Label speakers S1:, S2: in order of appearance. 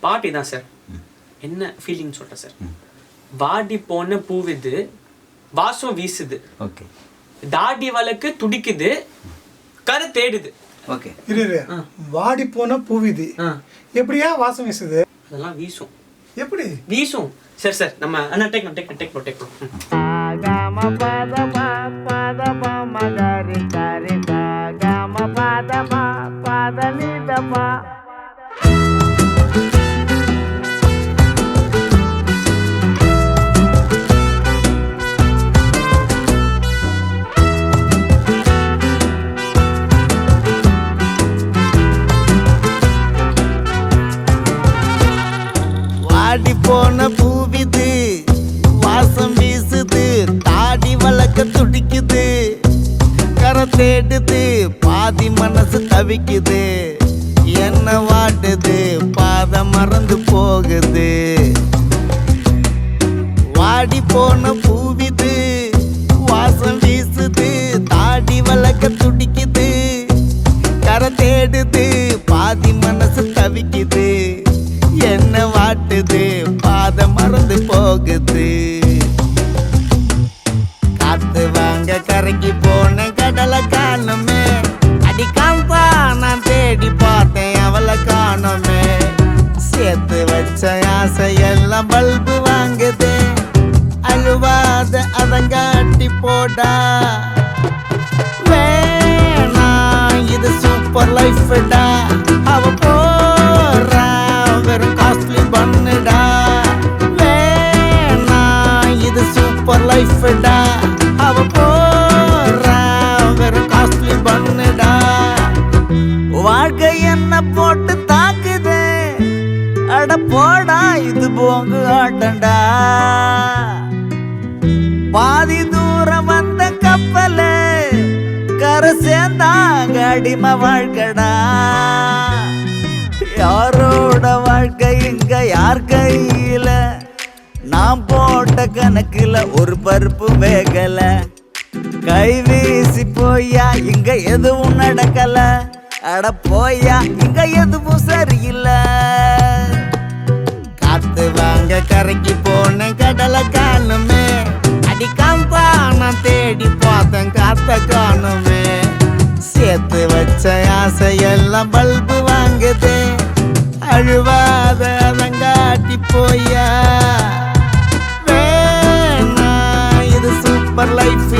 S1: பாட்டி தான் சார் என்ன ஃபீலிங் சொல்கிறேன் சார் வாடி போன பூவிது வாசம் வீசுது
S2: ஓகே
S1: தாடி வழக்கு துடிக்குது கரு தேடுது
S2: ஓகே
S3: இரு இரு. வாடி போன பூவிதி
S1: ஆ.
S3: எப்படியா வாசம் வீசுது
S1: அதெல்லாம் வீசும்
S3: எப்படி
S1: வீசும் சரி சார் நம்ம அண்ணா take take take take
S4: Gama pada ma pada ma magari kari sa gama pada ma pada ni da ma வாடி போன பூவிது வாசம் வீசுது தாடி வளர்க்க துடிக்குது கரை தேடுது பாதி மனசு தவிக்குது என்ன வாட்டுது பாதை மறந்து போகுது வாடி போன பூவிது வாசம் வீசுது தாடி வளர்க்க துடிக்குது கரை தேடுது பாதி மனசு தவிக்குது என்ன வாட்டுது பாதை மறந்து போகுது காத்து வாங்க கரைக்கு போன கடலை காணுமே அடிக்காம்பா நான் தேடி பார்த்தேன் அவளை காணுமே சேர்த்து வச்ச ஆசையெல்லாம் பல்பு வாங்குது அழுவாத அதங்காட்டி போடா வேணாம் இது சூப்பர் லைஃப்டா அவ போறா வெறும் காஸ்ட்லி பண்ணுடா வேணாம் இது சூப்பர் லைஃப்டா அவ போறா வெறும் காஸ்ட்லி பண்ணுடா வாழ்க்கை என்ன போட்டு தாக்குதே அட போடா இது போங்கு ஆட்டண்டா பாதி தூரம் வந்த கப்பல கரை சேர்ந்தாங்க அடிமை வாழ்க்கடா யாரோட வாழ்க்கை இங்க யார் கையில நான் போட்ட கணக்குல ஒரு பருப்பு வேகல கை வீசி போயா இங்க எதுவும் நடக்கல அட போயா இங்க எதுவும் சரியில்லை காத்து வாங்க கரைக்கு போன கடலை காணுமே அடிக்காம்பா நான் தேடி பார்த்தேன் காத்த காணுமே சேர்த்து வச்ச ஆசையெல்லாம் பல்பு வாங்குதே அழுவாத அதங்காட்டி போயா வேணா இது சூப்பர் லைஃப்